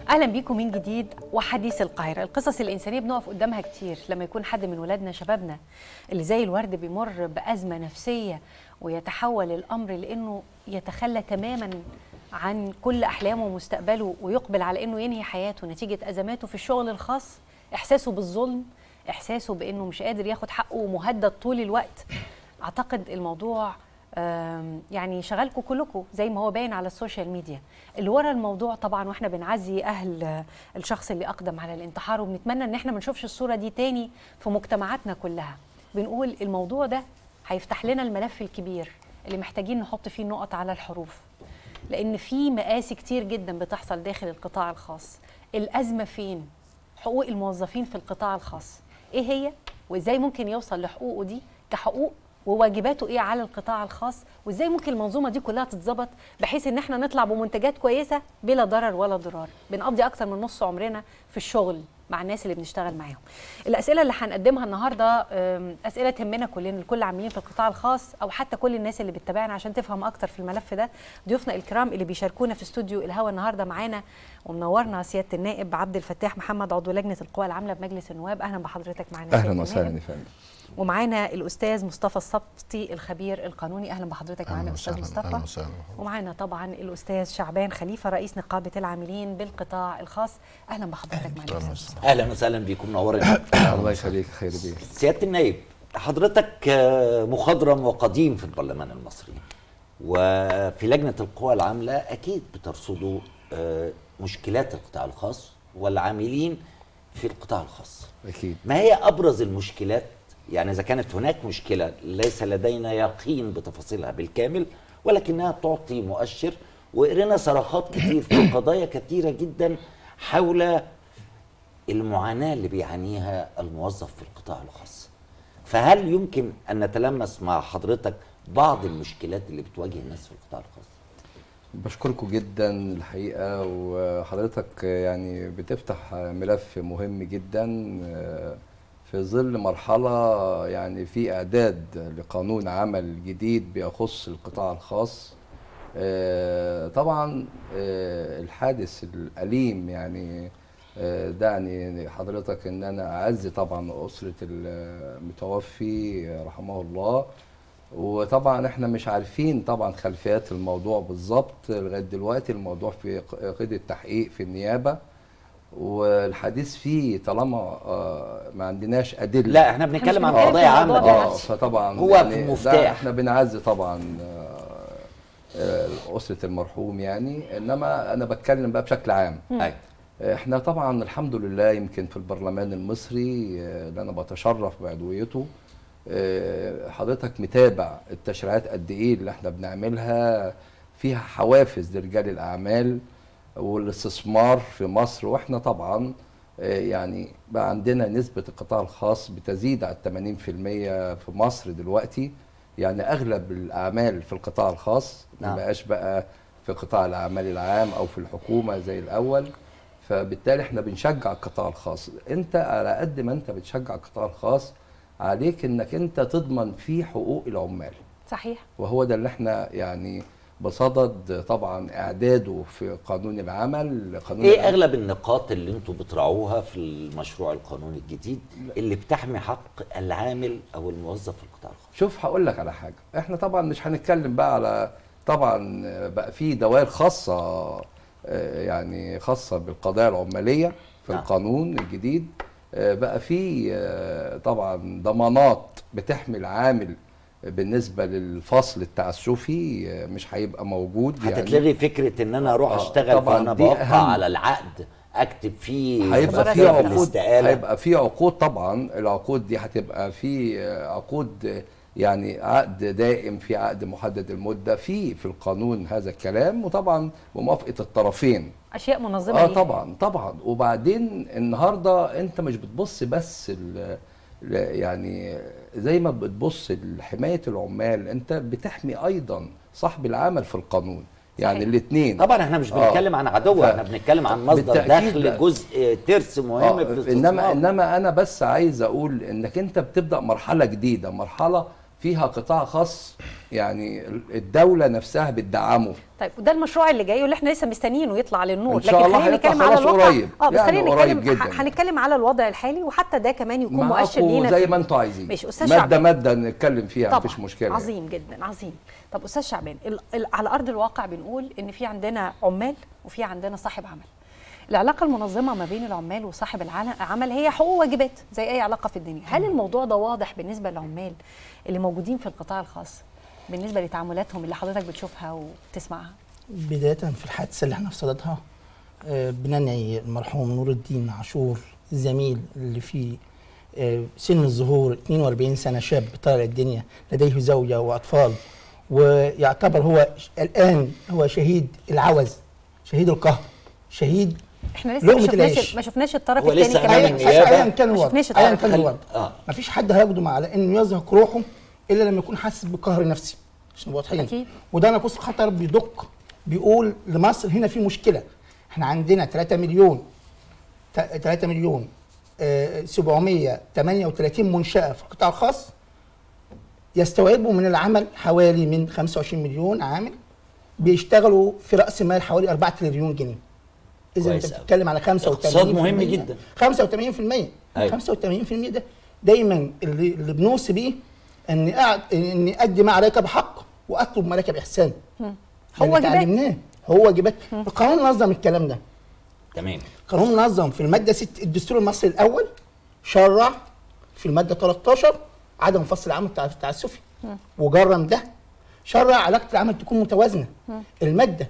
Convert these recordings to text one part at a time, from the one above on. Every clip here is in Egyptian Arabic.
اهلا بيكم من جديد وحديث القاهره القصص الانسانيه بنقف قدامها كتير لما يكون حد من ولادنا شبابنا اللي زي الورد بيمر بازمه نفسيه ويتحول الامر لانه يتخلى تماما عن كل احلامه ومستقبله ويقبل على انه ينهي حياته نتيجه ازماته في الشغل الخاص احساسه بالظلم احساسه بانه مش قادر ياخد حقه ومهدد طول الوقت اعتقد الموضوع آم، يعني شغلكم كلكم زي ما هو باين على السوشيال ميديا اللي ورا الموضوع طبعا واحنا بنعزي اهل آه، الشخص اللي اقدم على الانتحار وبنتمنى ان احنا ما نشوفش الصوره دي تاني في مجتمعاتنا كلها بنقول الموضوع ده هيفتح لنا الملف الكبير اللي محتاجين نحط فيه النقط على الحروف لان في مقاسي كتير جدا بتحصل داخل القطاع الخاص الازمه فين حقوق الموظفين في القطاع الخاص ايه هي وازاي ممكن يوصل لحقوقه دي كحقوق وواجباته ايه على القطاع الخاص وازاي ممكن المنظومه دي كلها تتظبط بحيث ان احنا نطلع بمنتجات كويسه بلا ضرر ولا ضرار بنقضي اكتر من نص عمرنا في الشغل مع الناس اللي بنشتغل معاهم الاسئله اللي هنقدمها النهارده أم، اسئله تهمنا كلنا الكل عاملين في القطاع الخاص او حتى كل الناس اللي بتتابعنا عشان تفهم اكتر في الملف ده ضيوفنا الكرام اللي بيشاركونا في استوديو الهوا النهارده معانا ومنورنا سياده النائب عبد الفتاح محمد عضو لجنه القوى العامله بمجلس النواب اهلا بحضرتك معانا سيادة اهلا وسهلا النائب. يا فندم ومعانا الاستاذ مصطفى السبطي الخبير القانوني اهلا بحضرتك معانا اهلا استاذ وسهلا مصطفى اهلا وسهلا ومعانا طبعا الاستاذ شعبان خليفه رئيس نقابه العاملين بالقطاع الخاص اهلا بحضرتك معانا يا أستاذ مصطفى. اهلا وسهلا بيكم منورين الله يخليك خير بيه سياده النائب حضرتك آه، مخضرم وقديم في البرلمان المصري وفي لجنه القوى العامله اكيد بترصدوا آه، مشكلات القطاع الخاص والعاملين في القطاع الخاص اكيد ما هي ابرز المشكلات يعني اذا كانت هناك مشكله ليس لدينا يقين بتفاصيلها بالكامل ولكنها تعطي مؤشر وقرينا صراخات كتير في قضايا كثيره جدا حول المعاناه اللي بيعانيها الموظف في القطاع الخاص فهل يمكن ان نتلمس مع حضرتك بعض المشكلات اللي بتواجه الناس في القطاع الخاص بشكركم جدا الحقيقه وحضرتك يعني بتفتح ملف مهم جدا في ظل مرحله يعني في اعداد لقانون عمل جديد بيخص القطاع الخاص آه، طبعا آه، الحادث الأليم يعني آه، دعني حضرتك ان انا اعزي طبعا اسره المتوفي رحمه الله وطبعا احنا مش عارفين طبعا خلفيات الموضوع بالظبط لغايه دلوقتي الموضوع في قيد التحقيق في النيابه والحديث فيه طالما آه، ما عندناش ادله لا احنا بنتكلم عن بنتكلم قضايا في عامه الموضوع ده اه دلوقتي. فطبعا هو يعني في ده مفتاح. احنا بنعزي طبعا آه، آه، اسره المرحوم يعني انما انا بتكلم بقى بشكل عام أيوة. احنا طبعا الحمد لله يمكن في البرلمان المصري آه، اللي انا بتشرف بعضويته آه، حضرتك متابع التشريعات قد ايه اللي احنا بنعملها فيها حوافز لرجال الاعمال والاستثمار في مصر واحنا طبعا آه، يعني بقى عندنا نسبة القطاع الخاص بتزيد على 80% في مصر دلوقتي يعني أغلب الأعمال في القطاع الخاص ما نعم. بقاش بقى في قطاع الأعمال العام أو في الحكومة زي الأول فبالتالي احنا بنشجع القطاع الخاص انت على قد ما انت بتشجع القطاع الخاص عليك انك انت تضمن فيه حقوق العمال صحيح وهو ده اللي احنا يعني بصدد طبعا اعداده في قانون العمل قانون ايه العمل. اغلب النقاط اللي انتوا بتراعوها في المشروع القانوني الجديد اللي بتحمي حق العامل او الموظف في القطاع الخاص شوف هقول لك على حاجه احنا طبعا مش هنتكلم بقى على طبعا بقى في دوائر خاصه آه، يعني خاصه بالقضايا العماليه في نعم. القانون الجديد آه، بقى في آه، طبعا ضمانات بتحمي العامل بالنسبه للفصل التعسفي آه، مش هيبقى موجود هتتلغي فكره ان انا اروح آه، اشتغل طبعاً فانا دي بوقع أهم. على العقد اكتب فيه هيبقى خبرات في مسافة عقود الاستقالة. هيبقى في عقود طبعا العقود دي هتبقى في عقود يعني عقد دائم في عقد محدد المده في في القانون هذا الكلام وطبعا بموافقه الطرفين اشياء منظمه اه ليها. طبعا طبعا وبعدين النهارده انت مش بتبص بس ال- ل- يعني زي ما بتبص لحمايه العمال انت بتحمي ايضا صاحب العمل في القانون يعني صحيح. الاثنين طبعا احنا مش بنتكلم عن عدو ف- احنا بنتكلم عن مصدر بالتأكيد دخل بقى. جزء ترس مهم آه في الاستثمار انما انما انا بس عايز اقول انك انت بتبدا مرحله جديده مرحله فيها قطاع خاص يعني الدوله نفسها بتدعمه طيب وده المشروع اللي جاي واللي احنا لسه مستنيينه يطلع للنور إن شاء الله خلينا هيطلع نتكلم على خلاص الواقع قريب. اه بس يعني خلينا قريب نتكلم جداً. ح- هنتكلم على الوضع الحالي وحتى ده كمان يكون مؤشر معاكم لينا زي في- ما انتوا عايزين ماشي استاذ ماده شعبان ماده نتكلم فيها طبعا مفيش مشكله يعني. عظيم جدا عظيم طب استاذ شعبان ال- ال- على ارض الواقع بنقول ان في عندنا عمال وفي عندنا صاحب عمل العلاقة المنظمة ما بين العمال وصاحب العل- العمل هي حقوق وواجبات زي أي علاقة في الدنيا، هل الموضوع ده واضح بالنسبة للعمال اللي موجودين في القطاع الخاص بالنسبة لتعاملاتهم اللي حضرتك بتشوفها وبتسمعها؟ بداية في الحادثة اللي احنا في صددها آه، بننعي المرحوم نور الدين عاشور الزميل اللي في آه، سن الظهور 42 سنة شاب طالع الدنيا لديه زوجة وأطفال ويعتبر هو ش- الآن هو شهيد العوز شهيد القهر شهيد احنا لسه ما لقمة شفناش العيش. ما شفناش الطرف هو الثاني لسه كمان أمام النيابة. ايا كان ما الوضع شفناش ايا الطرف كان خل- الوضع آه. مفيش حد هيقدم على انه يزهق روحه الا لما يكون حاسس بقهر نفسي عشان نبقى واضحين أكيد. وده ناقوس خطر بيدق بيقول لمصر هنا في مشكله احنا عندنا 3 مليون تا- 3 مليون آه، 738 منشاه في القطاع الخاص يستوعبوا من العمل حوالي من 25 مليون عامل بيشتغلوا في راس مال حوالي 4 تريليون جنيه اذا انت كويس أوي. بتتكلم على 85% اقتصاد مهم جدا. 85% أيوة. 85% ده دايما اللي اللي بنوصي بيه ان قاعد اني ادي ما عليك بحق واطلب ما لك باحسان هو هو واجبات. اتعلمناه هو واجبات القانون نظم الكلام ده تمام القانون نظم في الماده 6 الدستور المصري الاول شرع في الماده 13 عدم فصل العمل التع- التعسفي وجرم ده شرع علاقه العمل تكون متوازنه الماده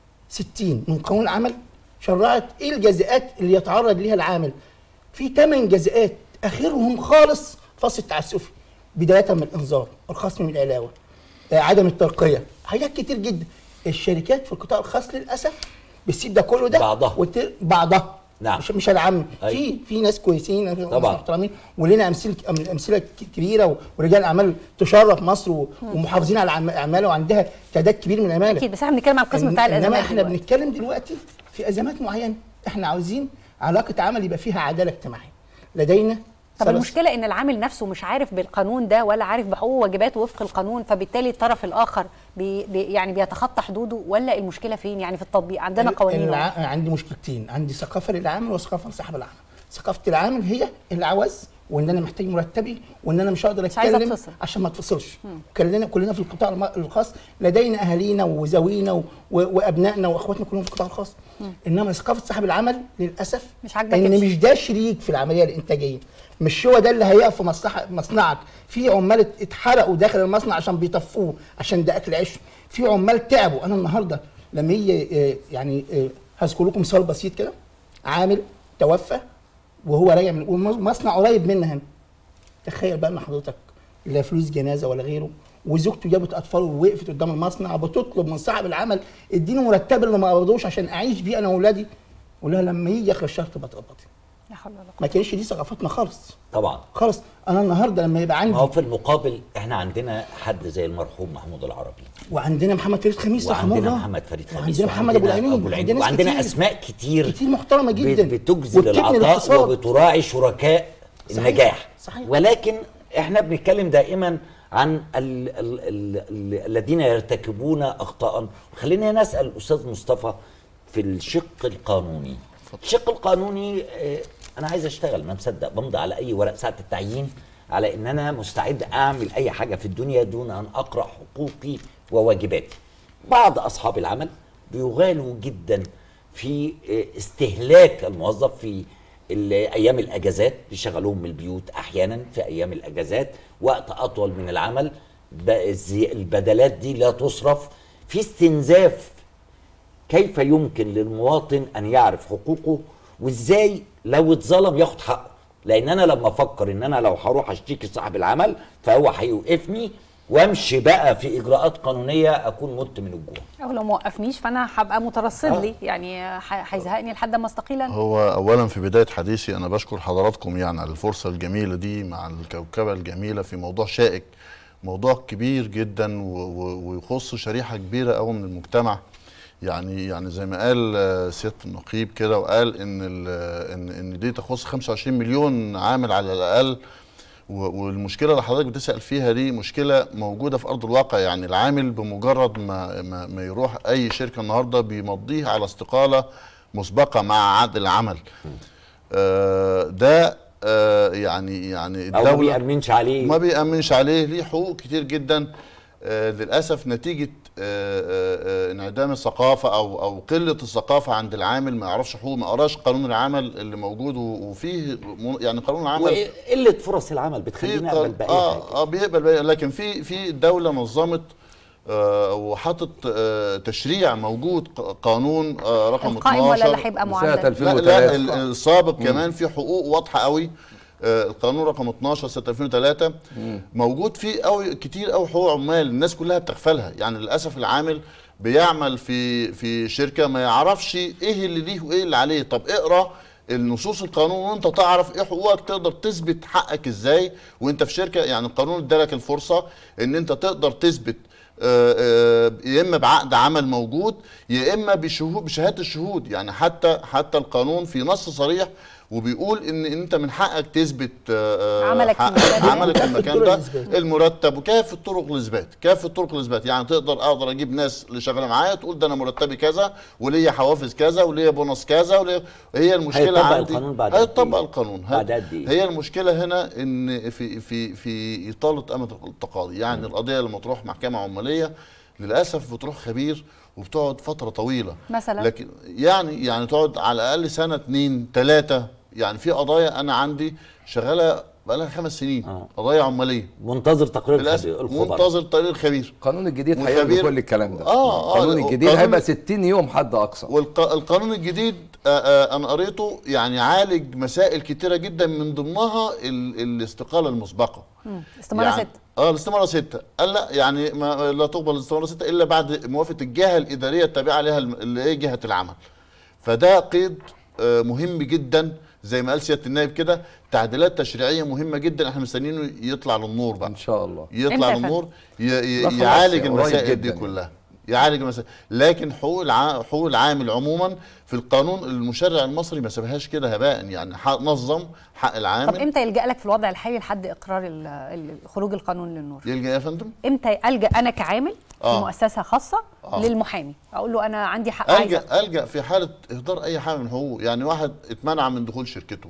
60 من قانون العمل شرعت ايه الجزاءات اللي يتعرض ليها العامل في ثمان جزاءات اخرهم خالص فصل التعسفي بدايه من الانذار الخصم من العلاوه آه، عدم الترقيه حاجات كتير جدا الشركات في القطاع الخاص للاسف بتسيب ده كله ده بعضها. وت... بعضها نعم. مش مش العام أيوة. في في ناس كويسين ناس طبعا. محترمين ولنا امثله أم- امثله ك- كبيره و- ورجال اعمال تشرف مصر و- ومحافظين على العم- اعمالها وعندها تعداد كبير من العماله اكيد بس احنا بنتكلم على القسم إن- بتاع الازمات انما احنا دلوقتي. بنتكلم دلوقتي في ازمات معينه احنا عاوزين علاقه عمل يبقى فيها عداله اجتماعيه لدينا طب ثلاث- المشكله ان العامل نفسه مش عارف بالقانون ده ولا عارف بحقوقه وواجباته وفق القانون فبالتالي الطرف الاخر بي بي يعني بيتخطى حدوده ولا المشكله فين يعني في التطبيق عندنا ال- قوانين الع... أهو. عندي مشكلتين عندي ثقافه للعامل وثقافه لصاحب العمل ثقافه العامل هي العوز وان انا محتاج مرتبي وان انا مش هقدر مش عايزة اتكلم أتفصل. عشان ما اتفصلش كلنا كلنا في القطاع الم- الخاص لدينا اهالينا وذوينا و... و... وابنائنا واخواتنا كلهم في القطاع الخاص انما ثقافه صاحب العمل للاسف مش عاجبك ان امشي. مش ده شريك في العمليه الانتاجيه مش هو ده اللي هيقف في مصلحه مصنعك في عمال ات- اتحرقوا داخل المصنع عشان بيطفوه عشان ده اكل عيش في عمال تعبوا انا النهارده لما يجي آه، يعني آه، هذكر لكم مثال بسيط كده عامل توفى وهو راجع من مصنع قريب منا هنا تخيل بقى ان حضرتك لا فلوس جنازه ولا غيره وزوجته جابت اطفال ووقفت قدام المصنع بتطلب من صاحب العمل اديني مرتب اللي ما قبضوش عشان اعيش بيه انا واولادي قول لها لما يجي اخر الشهر تبقى تقبضي لا حول ولا قوه ما كانش دي ثقافتنا خالص طبعا خالص انا النهارده لما يبقى ما هو عندي في المقابل احنا عندنا حد زي المرحوم محمود العربي وعندنا محمد فريد خميس رحمه وعندنا الله محمد فريد خميس وعندنا محمد ابو العينين أبو العينين ناس وعندنا كتير. اسماء كتير كتير محترمه بت- جدا بتجزل وبتبني العطاء الاقتصاد. وبتراعي شركاء صحيح. النجاح صحيح. ولكن احنا بنتكلم دائما عن ال ال ال ال الذين يرتكبون اخطاء خلينا نسال الاستاذ مصطفى في الشق القانوني الشق القانوني آه، انا عايز اشتغل ما مصدق بمضي على اي ورق ساعه التعيين على ان انا مستعد اعمل اي حاجه في الدنيا دون ان اقرا حقوقي وواجباتي بعض اصحاب العمل بيغالوا جدا في آه، استهلاك الموظف في ال- ايام الاجازات بيشغلوهم من البيوت احيانا في ايام الاجازات وقت اطول من العمل ب- الزي- البدلات دي لا تصرف في استنزاف كيف يمكن للمواطن ان يعرف حقوقه وازاي لو اتظلم ياخد حقه لان انا لما افكر ان انا لو هروح اشتكي صاحب العمل فهو هيوقفني وامشي بقى في اجراءات قانونيه اكون مت من الجوع او لو ما وقفنيش فانا هبقى مترصد آه. لي يعني ح- هيزهقني لحد ما استقيل أنا. هو اولا في بدايه حديثي انا بشكر حضراتكم يعني على الفرصه الجميله دي مع الكوكبه الجميله في موضوع شائك موضوع كبير جدا و- و- ويخص شريحه كبيره قوي من المجتمع يعني يعني زي ما قال آه، سياده النقيب كده وقال ان ال- ان ان دي تخص 25 مليون عامل على الاقل و- والمشكله اللي حضرتك بتسال فيها دي مشكله موجوده في ارض الواقع يعني العامل بمجرد ما ما, ما يروح اي شركه النهارده بيمضيه على استقاله مسبقه مع عقد العمل آه، ده آه، يعني يعني او ما بيأمنش عليه ما بيأمنش عليه ليه حقوق كتير جدا آه، للاسف نتيجه آه، آه، آه، انعدام الثقافه او او قله الثقافه عند العامل ما يعرفش حقوق ما قراش قانون العمل اللي موجود و- وفيه م- يعني قانون العمل وقله فرص العمل بتخليني قا- اقبل باي اه حاجه اه بيقبل بأي لكن في في دوله نظمت آه وحطت آه تشريع موجود ق- قانون آه رقم القائم 12 ولا اللي هيبقى سنة معدل 2000. لا لا 2003. ال- السابق كمان في حقوق واضحه قوي آه، القانون رقم 12 سنه 2003 موجود فيه قوي كتير قوي حقوق عمال الناس كلها بتغفلها يعني للاسف العامل بيعمل في في شركه ما يعرفش ايه اللي ليه وايه اللي عليه طب اقرا النصوص القانون وانت تعرف ايه حقوقك تقدر تثبت حقك ازاي وانت في شركه يعني القانون ادالك الفرصه ان انت تقدر تثبت آه، آه، يا اما بعقد عمل موجود يا اما بشهود بشهاده الشهود يعني حتى حتى القانون في نص صريح وبيقول ان انت من حقك تثبت آه، آه، عملك في حق- المكان ده. عملك في كافة المكان طرق ده الإثبات. المرتب وكافه طرق الاثبات كافه طرق الاثبات يعني تقدر اقدر اجيب ناس اللي شغاله معايا تقول ده انا مرتبي كذا وليا حوافز كذا وليا بونص كذا وليا هي المشكله هيطبق عندي القانون بعد قد هيطبق إيه؟ القانون بعد قد إيه؟ هي المشكله هنا ان في في في اطاله امد التقاضي يعني القضيه لما تروح محكمه عماليه للاسف بتروح خبير وبتقعد فتره طويله مثلا؟ لكن يعني يعني تقعد على الاقل سنه اتنين تلاته يعني في قضايا انا عندي شغاله بقالها خمس سنين آه. قضايا عماليه منتظر تقرير للاسف الخبراء منتظر تقرير خبير القانون الجديد هيعمل والخبير- كل الكلام ده آه، آه، القانون الجديد القانون- هيبقى 60 يوم حد اقصى والقانون الجديد آه، آه، انا قريته يعني عالج مسائل كتيره جدا من ضمنها ال- الاستقاله المسبقه استمارة يعني ستة اه الاستماره ستة قال لا يعني ما لا تقبل الاستماره ستة الا بعد موافقه الجهه الاداريه التابعه لها الم- اللي هي جهه العمل فده قيد آه، مهم جدا زي ما قال سياده النائب كده تعديلات تشريعيه مهمه جدا احنا مستنيينه يطلع للنور بقى ان شاء الله إمتى يطلع يا فندم؟ للنور ي- لا ي- خلاص، يعالج قريب المسائل جداً دي يعني. كلها يعالج المسائل لكن حقوق الع... حقوق العامل عموما في القانون المشرع المصري ما سابهاش كده هباء يعني ح- نظم حق طب العامل امتى يلجأ لك في الوضع الحالي لحد اقرار ال- ال- خروج القانون للنور يلجا يا فندم امتى الجا انا كعامل في آه. مؤسسه خاصه آه. للمحامي اقول له انا عندي حق عايزه الجا الجا في حاله اهدار اي حاجه من حقوقه يعني واحد اتمنع من دخول شركته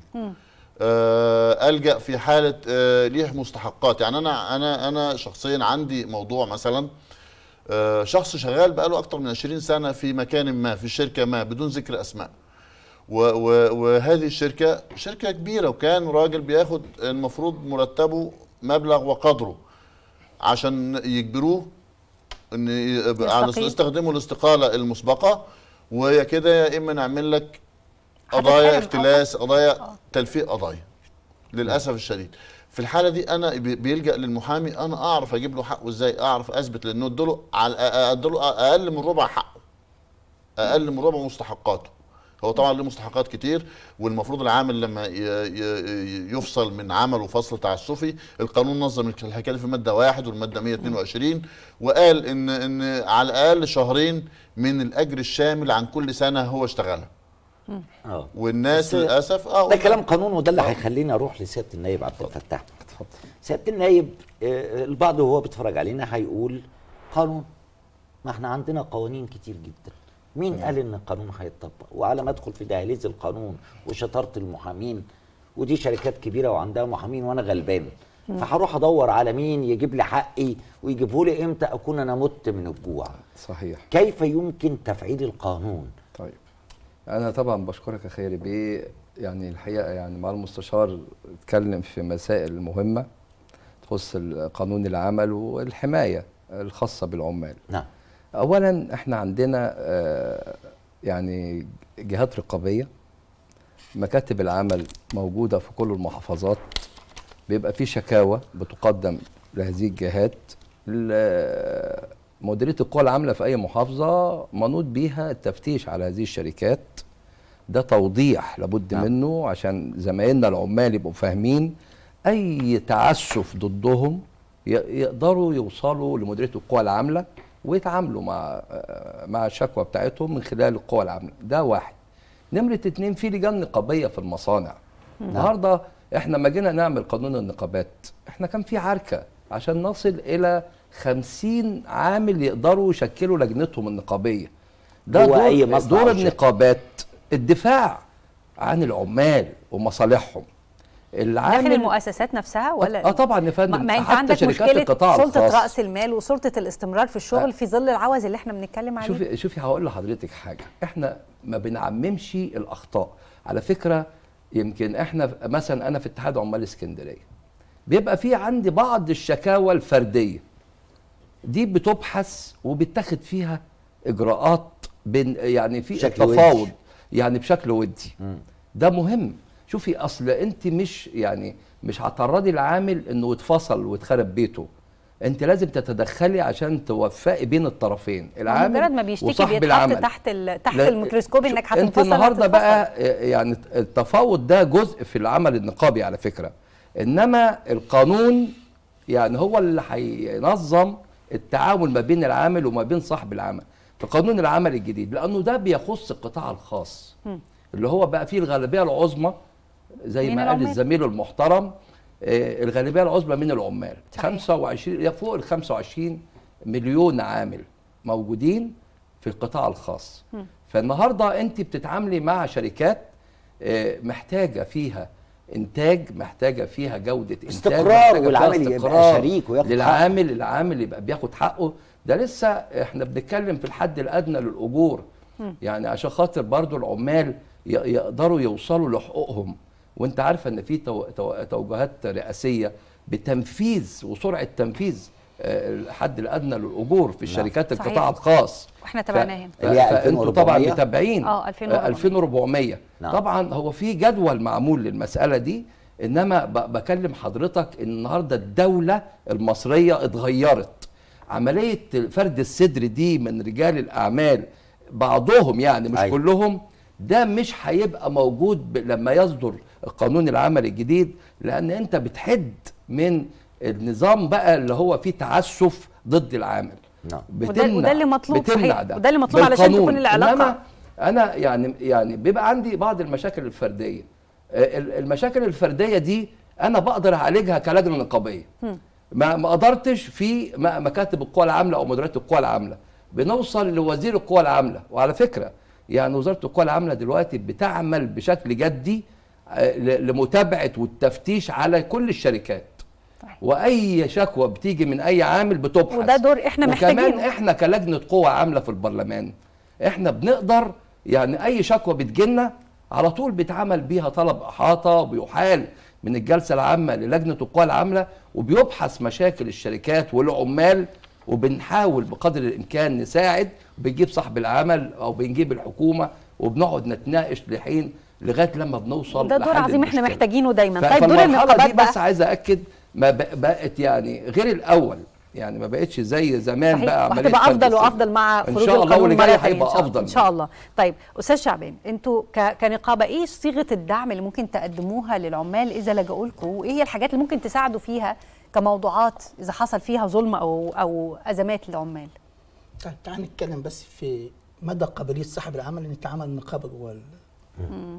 آه الجا في حاله آه ليه مستحقات يعني انا انا انا شخصيا عندي موضوع مثلا آه شخص شغال بقاله اكتر من 20 سنه في مكان ما في شركه ما بدون ذكر اسماء و و وهذه الشركه شركه كبيره وكان راجل بياخد المفروض مرتبه مبلغ وقدره عشان يجبروه ان ي- على يستقيل. يستخدموا الاستقاله المسبقه وهي كده يا اما نعمل لك هتتحرم قضايا أو- اختلاس قضايا تلفيق قضايا للاسف الشديد في الحاله دي انا بي- بيلجا للمحامي انا اعرف اجيب له حقه ازاي اعرف اثبت لانه اديله على اديله اقل من ربع حقه اقل من ربع مستحقاته هو طبعا له مستحقات كتير والمفروض العامل لما ي- ي- يفصل من عمله فصل تعسفي القانون نظم الحكايه دي في الماده واحد والماده 122 وقال ان ان على الاقل شهرين من الاجر الشامل عن كل سنه هو اشتغلها اه والناس بس للاسف اه ده كلام قانون وده اللي هيخليني اروح لسياده النائب عبد الفتاح اتفضل سياده النائب آه، البعض وهو بيتفرج علينا هيقول قانون ما احنا عندنا قوانين كتير جدا مين قال ان القانون هيتطبق وعلى ما ادخل في دهاليز القانون وشطاره المحامين ودي شركات كبيره وعندها محامين وانا غلبان فهروح ادور على مين يجيب لي حقي ويجيبه لي امتى اكون انا مت من الجوع صحيح كيف يمكن تفعيل القانون طيب انا طبعا بشكرك يا خيري بيه يعني الحقيقه يعني مع المستشار اتكلم في مسائل مهمه تخص قانون العمل والحمايه الخاصه بالعمال نعم اولا احنا عندنا آه، يعني جهات رقابيه مكاتب العمل موجوده في كل المحافظات بيبقى في شكاوى بتقدم لهذه الجهات ال- مديريه القوى العامله في اي محافظه منوط بيها التفتيش على هذه الشركات ده توضيح لابد نعم. منه عشان زمايلنا العمال يبقوا فاهمين اي تعسف ضدهم ي- يقدروا يوصلوا لمديريه القوى العامله ويتعاملوا مع آه، مع الشكوى بتاعتهم من خلال القوى العامله ده واحد نمره اتنين في لجان نقابيه في المصانع النهارده احنا ما جينا نعمل قانون النقابات احنا كان في عركه عشان نصل الى خمسين عامل يقدروا يشكلوا لجنتهم النقابيه ده هو دور, أي مصنع دور أو شركة. النقابات الدفاع عن العمال ومصالحهم العامل داخل المؤسسات نفسها ولا اه طبعا يا ما, فندم ما انت حتى عندك شركات مشكله القطاع سلطه الخاص. راس المال وسلطه الاستمرار في الشغل في ظل العوز اللي احنا بنتكلم عليه شوفي شوفي هقول لحضرتك حاجه احنا ما بنعممش الاخطاء على فكره يمكن احنا مثلا انا في اتحاد عمال اسكندريه بيبقى في عندي بعض الشكاوى الفرديه دي بتبحث وبيتاخد فيها اجراءات بين يعني في بشكل التفاوض ودي. يعني بشكل ودي ده مهم شوفي اصل انت مش يعني مش هتعرضي العامل انه يتفصل ويتخرب بيته انت لازم تتدخلي عشان توفقي بين الطرفين العامل مجرد ما بيشتكي وصاحب بيتحط العمل. تحت ال... تحت لا، الميكروسكوب انك انت هتنفصل النهارده هتنفصل. بقى يعني التفاوض ده جزء في العمل النقابي على فكره انما القانون يعني هو اللي هينظم التعامل ما بين العامل وما بين صاحب العمل في قانون العمل الجديد لانه ده بيخص القطاع الخاص اللي هو بقى فيه الغالبيه العظمى زي من ما قال العمال. الزميل المحترم آه، الغالبيه العظمى من العمال صحيح. 25 يا فوق ال 25 مليون عامل موجودين في القطاع الخاص فالنهارده انت بتتعاملي مع شركات آه، محتاجه فيها انتاج محتاجه فيها جوده انتاج استقرار محتاجة فيها والعامل يبقى استقرار شريك وياخد حقه. للعامل العامل يبقى بياخد حقه ده لسه احنا بنتكلم في الحد الادنى للاجور يعني عشان خاطر برضو العمال ي- يقدروا يوصلوا لحقوقهم وانت عارفه ان في تو- تو- توجهات رئاسيه بتنفيذ وسرعه تنفيذ آه، الحد الادنى للاجور في الشركات صحيح. القطاع الخاص واحنا تابعناها هنا. ف- اللي هي فانتوا طبعا 2400. متابعين اه، 2400. 2400 نعم. طبعا هو في جدول معمول للمساله دي انما ب- بكلم حضرتك ان النهارده الدوله المصريه اتغيرت عمليه فرد الصدر دي من رجال الاعمال بعضهم يعني مش أيوة. كلهم ده مش هيبقى موجود ب- لما يصدر قانون العمل الجديد لان انت بتحد من النظام بقى اللي هو فيه تعسف ضد العامل نعم. وده- وده اللي مطلوب بتمنع صحيح. ده وده اللي مطلوب علشان بالقانون. تكون العلاقة- إنما انا يعني يعني بيبقى عندي بعض المشاكل الفرديه آه، ال- المشاكل الفرديه دي انا بقدر اعالجها كلجنه نقابيه ما ما قدرتش في م- مكاتب القوى العامله او مديريات القوى العامله بنوصل لوزير القوى العامله وعلى فكره يعني وزاره القوى العامله دلوقتي بتعمل بشكل جدي آه، ل- لمتابعه والتفتيش على كل الشركات صحيح. واي شكوى بتيجي من اي عامل بتبحث وده دور إحنا وكمان محتاجينه. احنا كلجنه قوى عامله في البرلمان احنا بنقدر يعني اي شكوى بتجيلنا على طول بيتعمل بيها طلب احاطه وبيحال من الجلسه العامه للجنه القوى العامله وبيبحث مشاكل الشركات والعمال وبنحاول بقدر الامكان نساعد بنجيب صاحب العمل او بنجيب الحكومه وبنقعد نتناقش لحين لغايه لما بنوصل ده دور لحل عظيم احنا المشكلة. محتاجينه دايما ف- طيب دور فالمرحلة النقابات دي بقى بس عايز اكد ما ب- بقت يعني غير الاول يعني ما بقتش زي زمان صحيح بقى عملية وهتبقى فرد افضل السن. وافضل مع ان خروج شاء الله القانون واللي مرة جاي تانية هيبقى إن شاء الله. افضل ان شاء الله طيب استاذ شعبان انتوا ك- كنقابه ايه صيغه الدعم اللي ممكن تقدموها للعمال اذا لجأوا لكم وايه هي الحاجات اللي ممكن تساعدوا فيها كموضوعات اذا حصل فيها ظلم او او ازمات للعمال طيب تعال نتكلم بس في مدى قابليه صاحب العمل ان يتعامل نقابه جوه ال-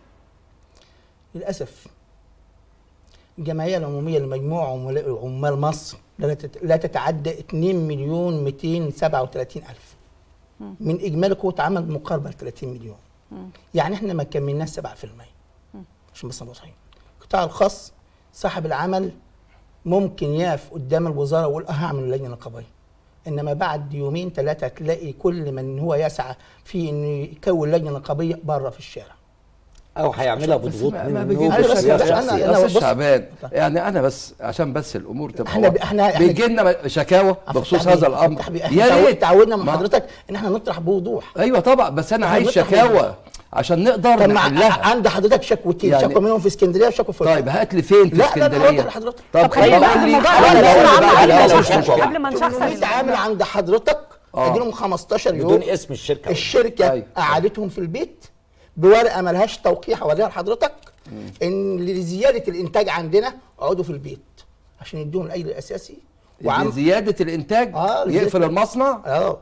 للاسف الجمعيه العموميه لمجموع عملاء عمال مصر لا تت- لا تتعدى 2 مليون 237 الف من اجمالي قوه عمل مقاربه ل 30 مليون يعني احنا ما كملناش 7% عشان بس نبقى صحيح القطاع الخاص صاحب العمل ممكن يقف قدام الوزاره ويقول اه هعمل لجنه نقابيه انما بعد يومين ثلاثه تلاقي كل من هو يسعى في انه يكون لجنه نقابيه بره في الشارع او هيعملها بس بضغوط ما, ما منه بيجيبش أنا بس- يا أنا- شخصي. أنا أستاذ بص- شعبان يعني انا بس عشان بس الامور تبقى إحنا ب- واضحة. إحنا- إحنا- بيجي لنا شكاوى بخصوص فتح بيه- هذا الامر فتح بيه. يا احنا ريت تعودنا من ما- حضرتك ان احنا نطرح بوضوح ايوه طبعا بس انا إحنا عايز بنطرح شكاوى بوضوح. عشان نقدر طب مع- نحلها عند حضرتك شكوتين يعني- شكوى منهم في اسكندريه وشكوى في طيب هات لي فين في لا، لا، لا، اسكندريه هقول لحضرتك. طب طب خلينا خلاص ناخد قول لي الموضوع أنا على بقول بسرعة لك قبل على ما أساس نشخصن. مشروع. قبل ما نشخصن 800 عامل عند حضرتك آه. اديلهم 15 يوم بدون اسم الشركه الشركه أيوة. قعدتهم في البيت بورقه ملهاش توقيع هوريها لحضرتك ان لزياده الانتاج عندنا اقعدوا في البيت عشان يدوهم الاجر الاساسي وعم لزياده الانتاج آه، لزيادة- يقفل المصنع اه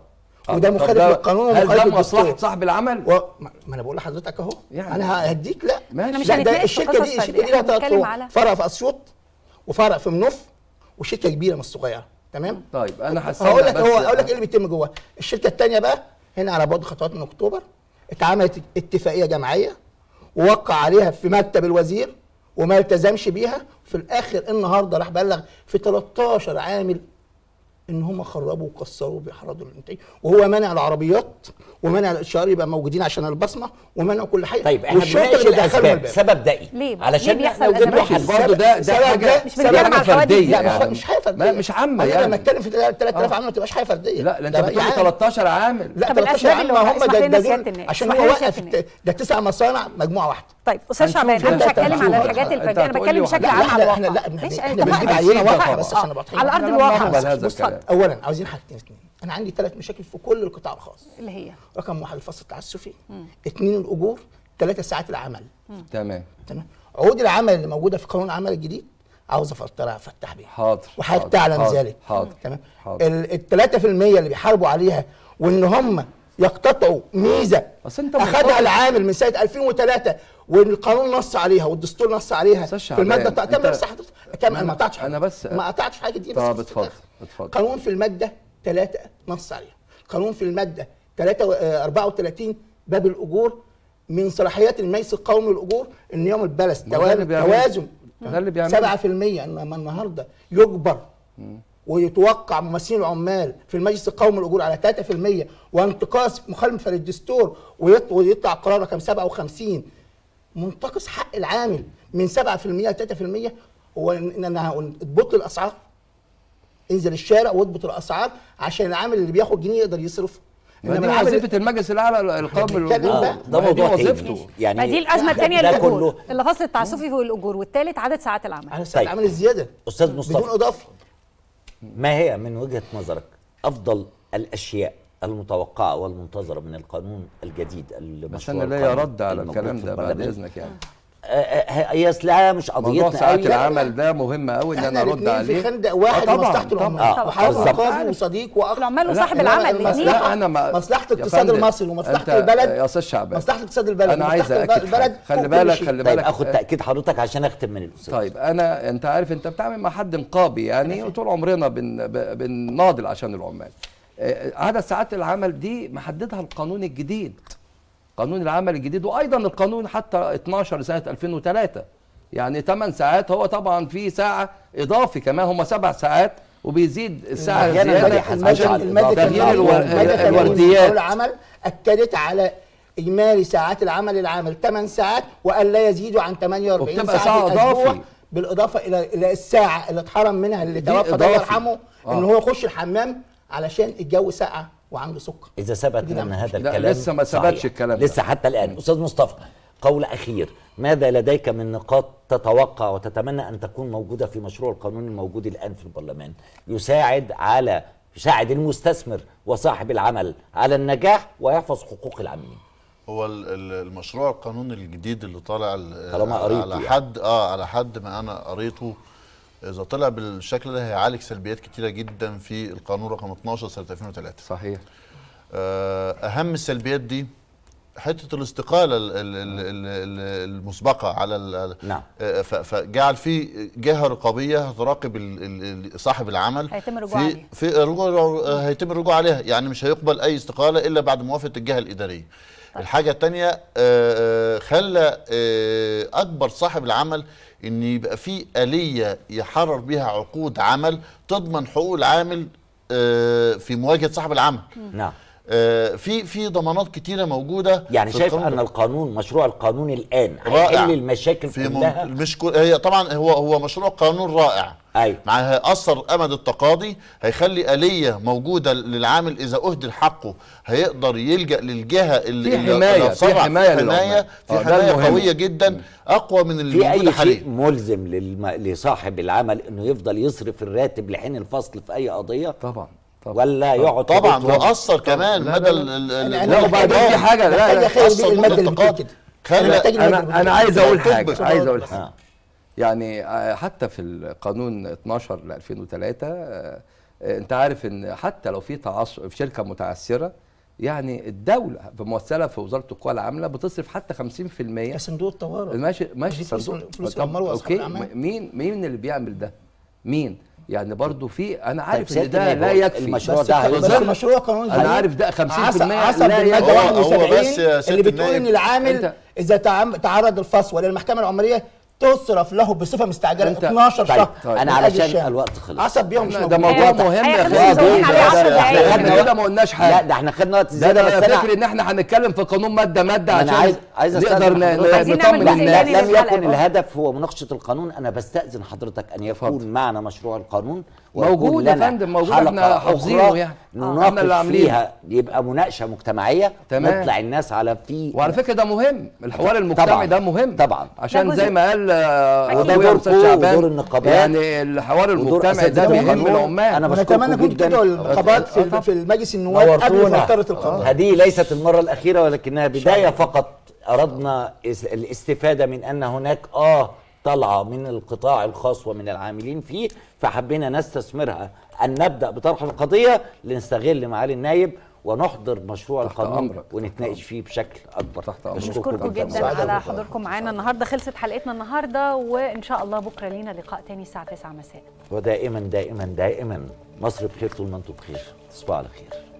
وده طب مخالف ده- للقانون هل ومخالف ده مصلحه للدستور صاحب العمل؟ و... ما ما انا بقول لحضرتك اهو يعني. يعني انا هديك لا ماشي. إحنا مش لا هنتناقش ده في الشركه قصص دي الشركه فردية، دي لها إحنا ثلاث بنتكلم فروع على- فرع في اسيوط وفرع في منوف وشركه كبيره مش صغيره تمام طيب انا هستنى هقول لك بس- هو هقول لك ايه اللي بيتم جوه الشركه الثانيه بقى هنا على بعد خطوات من اكتوبر اتعملت اتفاقيه جماعيه ووقع عليها في مكتب الوزير وما التزمش بيها في الاخر النهارده راح بلغ في 13 عامل ان هم خربوا وكسروا وبيحرضوا الانتاج وهو منع العربيات ومنع الاشاره يبقى موجودين عشان البصمه ومنع كل حاجه طيب احنا والشرطة بنناقش اللي بيدخلهم الاسباب الباب. سبب ده ايه؟ ليه؟ علشان ليه بيحصل نوجد له الأزمات حل دي؟ برضه ده ده سبب حاجه ده- مش سبب بنتكلم حاجه على الحوادث فرديه دي. لا مش يعني مش حاجه فرديه ما مش عامه انا يعني لما اتكلم في 3000 آه. عامل ما تبقاش حاجه فرديه لا لا انت ده بتقول يعني 13 عامل لا طب 13 الأسباب اللي عام هو- هم اسمح ده, لنا ده سيادة دول النائب. عشان اسمح هو لنا وقف سيادة النائب. الت- ده تسع مصانع مجموعه واحده طيب استاذ هنشوف شعبان انا مش ده هتكلم على هنشوف. الحاجات انت الفرديه انا هتقول بتكلم لي بشكل واحدة. عام على لا احنا الواقع لا ماشي احنا اتفقنا. بنجيب عينه واقعه طبعا. بس آه. عشان ابقى على ارض أنا الواقع بقبل بس. هذا بص، الكلام. اتفضل. اولا عاوزين حاجتين اثنين انا عندي ثلاث مشاكل في كل القطاع الخاص اللي هي رقم واحد الفصل التعسفي اثنين الاجور ثلاثه ساعات العمل تمام تمام عقود العمل اللي موجوده في قانون العمل الجديد عاوز افلترها افتح بيها حاضر وحضرتك حاضر، تعلم حاضر، ذلك حاضر تمام حاضر. ال 3% اللي بيحاربوا عليها وان هم يقتطعوا ميزه أصل أنت اخذها مرتبط. العامل من سنه 2003 والقانون نص عليها والدستور نص عليها أستاذ في الماده شعبان، كمل أنت- بس حضرتك كمل انا ما قطعتش حاجه أنا بس- ما قطعتش حاجه دي بس طب بس اتفضل، في الآخر. اتفضل. قانون في الماده 3 نص عليها قانون في الماده 3 آه، 34 باب الاجور من صلاحيات المجلس القومي للاجور ان يوم البلس ما ده اللي بيعمله. توازن ده اللي بيعمله. 7% انما النهارده يجبر ويتوقع ممثلين العمال في المجلس القومي للاجور على 3% وانتقاص مخالفه للدستور ويط- ويطلع قرار رقم 57 منتقص حق العامل من 7% ل 3% هو ان إن انا هقول اضبط الاسعار انزل الشارع واضبط الاسعار عشان العامل اللي بياخد جنيه يقدر يصرف ما دي العامل وظيفه المجلس الاعلى القومي بنتكلم للأجور. بقى. آه، ده ما هي دي موضوع وظيفته تاني يعني ما دي الازمه ده- الثانيه ده الاجور كله اللي فصل التعسفي فوق الاجور والثالث عدد ساعات العمل على سعر طيب. العمل الزياده استاذ مصطفى بدون اضافه ما هي من وجهة نظرك أفضل الأشياء المتوقعة والمنتظرة من القانون الجديد بس المشروع انا لا القانون يرد على الموجود الكلام في ده بعد البرلمان؟ اذنك يعني آه، آه، هي أصلها مش موضوع قضيتنا ساعات قوي العمل ده مهم قوي ان احنا انا ارد الاثنين عليه في خندق واحد آه طبعاً، مصلحه طبعاً. العمال آه، وحضرتك بالظبط. قاضي وصديق واخ العمال لا، وصاحب أنا- العمل أنا- الاثنين لا انا ما مصلحه يا الاقتصاد فندم، المصري ومصلحه أنت البلد يا استاذ شعبان مصلحه اقتصاد البلد انا عايز ومصلحة اكد البلد حاجة. فوق خلي كل بالك شيء. خلي طيب بالك أخد تأكيد حضرتك عشان أختم من الأستاذ طيب انا انت عارف انت بتعمل مع حد نقابي يعني وطول عمرنا بن ب- بنناضل عشان العمال آه، عدد ساعات العمل دي محددها القانون الجديد قانون العمل الجديد وايضا القانون حتى 12 سنه 2003 يعني 8 ساعات هو طبعا في ساعه اضافي كمان هم سبع ساعات وبيزيد الساعه أحياناً زياده بيحاسبوا عشان على الماده تغيير 80 الور- الماده 80 من الورديات قانون العمل اكدت على اجمالي ساعات العمل للعامل 8 ساعات وان لا يزيدوا عن 48 وبتبقى ساعه ساعة في الاسبوع إضافي. بالاضافه الى الى الساعه اللي اتحرم منها اللي دي توفى الله إضافي. يرحمه آه. ان هو يخش الحمام علشان الجو ساقع وعنده سكر إذا ثبت دي أن نعم. هذا لا، الكلام لسه ما ثبتش صحيح. الكلام ده. لسه حتى الآن أستاذ مصطفى قول أخير ماذا لديك من نقاط تتوقع وتتمنى أن تكون موجودة في مشروع القانون الموجود الآن في البرلمان يساعد على يساعد المستثمر وصاحب العمل على النجاح ويحفظ حقوق العاملين هو ال- ال- المشروع القانون الجديد اللي طالع ال- طالما على- قريته على يعني. حد اه على حد ما انا قريته اذا طلع بالشكل ده هيعالج سلبيات كتيره جدا في القانون رقم 12 سنه 2003 صحيح آه، اهم السلبيات دي حته الاستقاله ال- ال- ال- ال- المسبقه على ال- نعم. آه، ف- فجعل في جهه رقابيه تراقب ال- ال- ال- صاحب العمل هيتم الرجوع في عليه. في رجوع آه، هيتم الرجوع عليها يعني مش هيقبل اي استقاله الا بعد موافقه الجهه الاداريه الحاجه الثانيه خلى آه، اكبر صاحب العمل ان يبقى في اليه يحرر بها عقود عمل تضمن حقوق العامل آه، في مواجهه صاحب العمل نعم آه، في في ضمانات كتيره موجوده يعني في شايف القانون أن ده. القانون مشروع القانون الآن رائع. هيحل المشاكل في كلها من... مش كل... هي طبعا هو هو مشروع قانون رائع أيوة. مع هيأثر أمد التقاضي هيخلي آلية موجودة للعامل إذا أهدر حقه هيقدر يلجأ للجهة اللي في اللي- حماية، اللي في صرح حماية حماية للعمال. في آه، ده حماية المهم. قوية جدا أقوى من اللي في موجودة اي حاليا شيء ملزم للم... لصاحب العمل انه يفضل يصرف الراتب لحين الفصل في اي قضيه طبعا طبعا ولا يقعد في طبعا بيته؟ وأثر كمان لا، مدى لا، ال- ال- ال- أنا- لا، أنا وبعدين محتاج- في حاجة، لا، محتاج لا، أخير أثر بيه الماده اللي بالتقاضي. بتقول كده خلى- أنا محتاج المادة اللي انا انا بتقول عايز كده. اقول تطبق. حاجه عايز اقول حاجه آه. يعني آه، حتى في القانون 12 ل 2003 آه، آه، انت عارف ان حتى لو في تعثر في شركه متعثره يعني الدوله بممثله في وزاره القوى العامله بتصرف حتى 50% يا صندوق الطوارئ ماشي ماشي دي فلوس- صندوق فلوس طب العمال وأصحاب اوكي الأعمال. م- مين مين اللي بيعمل ده مين يعني برضو في انا طيب عارف ان سيادة ده النائب، لا هو يكفي المشروع بس ده بس هيظهر- المشروع قانون أنا عارف ده 50% حسب لا الماده يكفي. هو- هو 71 بس يا سيادة اللي بتقول النائب، ان العامل أنت- اذا تعم- تعرض الفصل للمحكمه العمريه تصرف له بصفه مستعجله أنت- 12 طيب، شهر طيب. انا من أجل علشان الشام. الوقت خلص عصب بيهم مش ده موجود. موضوع هي- مهم هي يا خلص اخي زودين عليه عشر ده- دقايق. ده- احنا كده ما قلناش لا حاجه ده احنا خدنا وقت ده زياده انا بس فاكر انا ان احنا هنتكلم في قانون ماده ماده أنا عشان عايز- عايز نقدر أستأذن ن- حضرتك. عايزين نعمل نطمن جزء الناس تاني لم للحلقة. يكن الهدف هو مناقشه القانون انا بستاذن حضرتك ان يكون اتفضل. معنا مشروع القانون ويكون موجود يا لنا فندم، موجود، حلقة احنا حافظينه أخرى يعني. آه. احنا نناقش اللي عاملينه. فيها يبقى مناقشه مجتمعيه تمام. نطلع الناس على في وعلى فكره ده مهم الحوار المجتمعي طبعاً. ده مهم طبعاً. عشان ده زي جزء. ما قال آه، أكيد. اخويا ودور استاذ كو شعبان ودور النقابات يعني الحوار ودور المجتمعي ده أساتذة بيهم القانون. العمال أنا ونتمنى بشكركم كنتوا تدعوا جداً. النقابات في آه، في المجلس النواب قبل نورتونا. فتره القانون هذه ليست المرة الأخيرة ولكنها بداية فقط أردنا اس- الاستفادة من أن هناك آه طلعة من القطاع الخاص ومن العاملين فيه فحبينا نستثمرها أن نبدأ بطرح القضية لنستغل معالي النايب ونحضر مشروع تحت القانون أمرك. ونتناقش فيه بشكل أكبر تحت أمرك. بشكركم جدا سعادة على بكرة. حضوركم معانا النهارده خلصت حلقتنا النهارده وان شاء الله بكره لينا لقاء تاني الساعه 9 مساء ودائما دائما دائما مصر بخير طول ما انتم بخير تصبحوا على خير